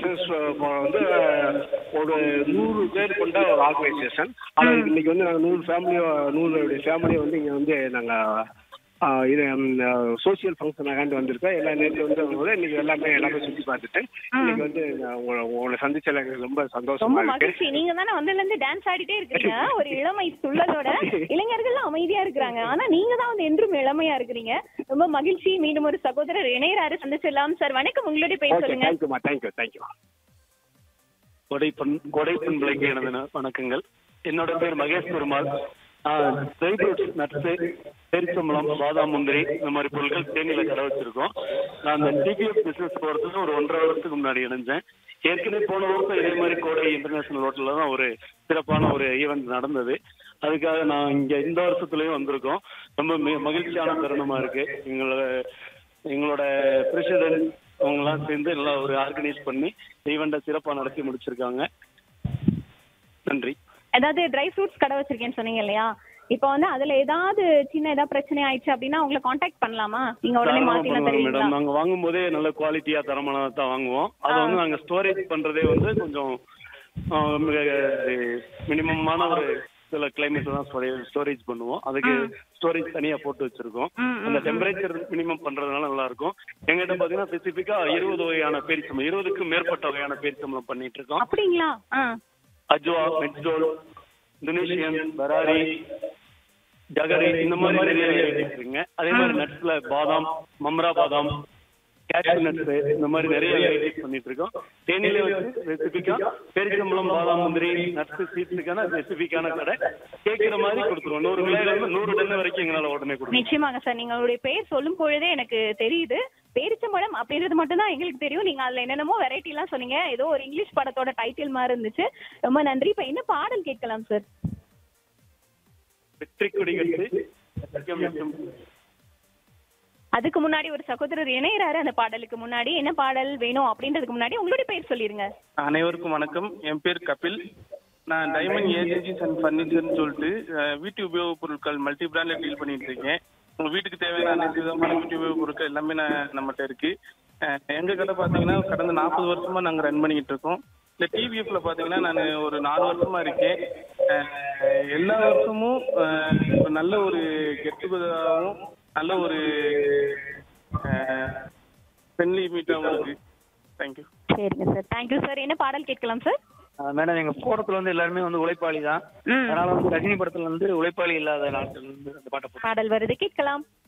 business வந்து ஒரு நூறு பேர் கொண்ட ஒரு ஆர்கனைசேஷன் ஆனால் இன்னைக்கு வந்து நாங்கள் நூறு ஃபேமிலியோ நூறு ஃபேமிலியை வந்து இங்கே வந்து நாங்கள் இது சோசியல் ஃபங்க்ஷனாகாண்டி வந்திருக்கோம் எல்லா நேரத்தில் வந்து வரும்போது இன்னைக்கு எல்லாமே எல்லாமே சுற்றி பார்த்துட்டு இன்னைக்கு வந்து நான் உங்களை உங்களை சந்திச்சல எனக்கு ரொம்ப ரொம்ப சந்தோஷமா இருக்கு மகிழ்ச்சி நீங்க தானே வந்ததுல இருந்து டான்ஸ் ஆடிட்டே இருக்கீங்க ஒரு இளமை துள்ளலோட இளைஞர்கள் அமைதியா இருக்கிறாங்க ஆனா நீங்க தான் வந்து என்றும் இளமையா இருக்கிறீங்க ரொம்ப மகிழ்ச்சி மீண்டும் ஒரு சகோதரர் இணையராரு சந்திச்சிடலாம் சார் வணக்கம் உங்களுடைய பேர் ஓகே சொல்லுங்க தேங்க்யூமா தேங்க்யூ தேங்க்யூ கொடைப்பன் கொடைப்பன் பிள்ளைக்கு எனது ந- வணக்கங்கள் என்னோட பேர் Mahesh Perumal dry fruits nuts பேரிச்சம்பழம் பாதாம் முந்திரி இந்த மாதிரி பொருட்கள் தேனியில கடை வச்சிருக்கோம் நான் அந்த டிபிஎஃப் பிசினஸ் போறதுக்கு ஒரு ஒன்றரை வருஷத்துக்கு முன்னாடி இணைஞ்சேன் ஏற்கனவே போன வருஷம் இதே மாதிரி கோடை இன்டர்நேஷனல் ஹோட்டல்ல தான் ஒரு சிறப்பான ஒரு ஈவெண்ட் நடந்தது அதுக்காக நான் இங்க இந்த வருஷத்துலயும் வந்திருக்கோம் ரொம்ப மி- மகிழ்ச்சியான தருணமா இருக்கு எங்களோட எங்களோட பிரசிடென்ட் அவங்கெல்லாம் சேர்ந்து எல்லாம் ஒரு ஆர்கனைஸ் பண்ணி ஈவெண்ட்டை சிறப்பாக நடத்தி முடிச்சிருக்காங்க நன்றி ஏதாவது ட்ரை ஃப்ரூட்ஸ் கடை வச்சிருக்கேன்னு சொன்னீங்க இல்லையா இப்போ வந்து அதுல ஏதாவது சின்ன ஏதாவது பிரச்சனை ஆயிடுச்சு அப்படின்னா உங்களை காண்டாக்ட் பண்ணலாமா நீங்க உடனே தாராளமா மாத்தி பண்ணலாம் தருவீங்களா மேடம் நாங்க வாங்கும் போதே நல்ல குவாலிட்டியா தரமானதா தான் வாங்குவோம் அதை வந்து நாங்க ஸ்டோரேஜ் பண்றதே வந்து கொஞ்சம் மினிமமான ஒரு சில கிளைமேட் தான் ஸ்டோரேஜ் பண்ணுவோம் அதுக்கு ஸ்டோரேஜ் தனியா போட்டு வச்சிருக்கோம் ம், ம், அந்த டெம்பரேச்சர் மினிமம் பண்றதுனால நல்லா இருக்கும் எங்கிட்ட பாத்தீங்கன்னா ஸ்பெசிபிக்கா இருபது வகையான பேரிச்சம்பளம் இருபதுக்கும் மேற்பட்ட வகையான பேரிச்சம்பளம் பண்ணிட்டு இருக்கோம் அப்படிங்களா ஆ அஜ்வா மெட்ஜோல் இந்தோனேஷியன் பராரி ஜகரி இந்த மாதிரி நிறைய வெரைட்டி இருக்குங்க அதே மாதிரி நட்ஸ்ல பாதாம் மம்ரா பாதாம் கேஷ்யூ நட்ஸ் இந்த மாதிரி நிறைய வெரைட்டிஸ் பண்ணிட்டு இருக்கோம் தேனியில வந்து ஸ்பெசிபிக்கா பேரிச்சம்பளம் பாதாம் முந்திரி நட்ஸ் சீட்ஸுக்கான ஸ்பெசிபிக்கான கடை கேட்கிற மாதிரி கொடுத்துருவோம் நூறு கிலோல இருந்து நூறு டன் வரைக்கும் எங்களால உடனே கொடுக்கும் நிச்சயமாங்க சார் நீங்களுடைய பேர் சொல்லும் பொழுதே எனக்கு தெரியுது பேரிச்சம்பழம் அப்படின்றது மட்டும் தான் எங்களுக்கு தெரியும் நீங்க அதுல என்னென்னமோ வெரைட்டி எல்லாம் சொன்னீங்க ஏதோ ஒரு இங்கிலீஷ் படத்தோட டைட்டில் மாதிரி இருந்துச்சு ரொம்ப நன்றி இப்ப என்ன பாடல் கேட்கலாம் சார் வெற்றி கொடிகட்டு சத்தியம் மற்றும் அதுக்கு முன்னாடி ஒரு சகோதரர் இணையறாரு அந்த பாடலுக்கு முன்னாடி என்ன பாடல் வேணும் அப்படின்றதுக்கு முன்னாடி உங்களுடைய பேர் சொல்லிருங்க அனைவருக்கும் வணக்கம் என் பேர் கபில் நான் டைமண்ட் ஏஜென்சிஸ் அண்ட் ஃபர்னிச்சர்னு சொல்லிட்டு அஹ், வீட்டு உபயோகப் பொருட்கள் மல்டி பிராண்ட்ல டீல் பண்ணிட்டு இருக்கேன் உங்க வீட்டுக்கு தேவையான அனைத்து விதமான வீட்டு உபயோகப் பொருட்கள் எல்லாமே நான் நம்மகிட்ட இருக்கு அஹ், எங்க கடை பாத்தீங்கன்னா கடந்த நாற்பது வருஷமா நாங்க ரன் பண்ணிக்கிட்டு இருக்கோம் இந்த டிவிஎஃப்ல பாத்தீங்கன்னா நான் ஒரு நாலு வருஷமா இருக்கேன் அஹ், எல்லா வருஷமும் அஹ், ஒரு நல்ல ஒரு கெட் டுகெதராகவும் நல்ல ஒரு ஃப்ரெண்ட்லி மீட்டாகவும் இருக்கு தேங்க்யூ சரிங்க சார் தேங்க்யூ சார் என்ன பாடல் கேட்கலாம் சார் மேடம் எங்க போறதுல வந்து எல்லாருமே வந்து உழைப்பாளி தான் ம் அதனால வந்து ரஜினி படத்துல வந்து உழைப்பாளி இல்லாத நாட்கள் வந்து அந்த பாட்டை போட்டு பாடல் வருது கேட்கலாம்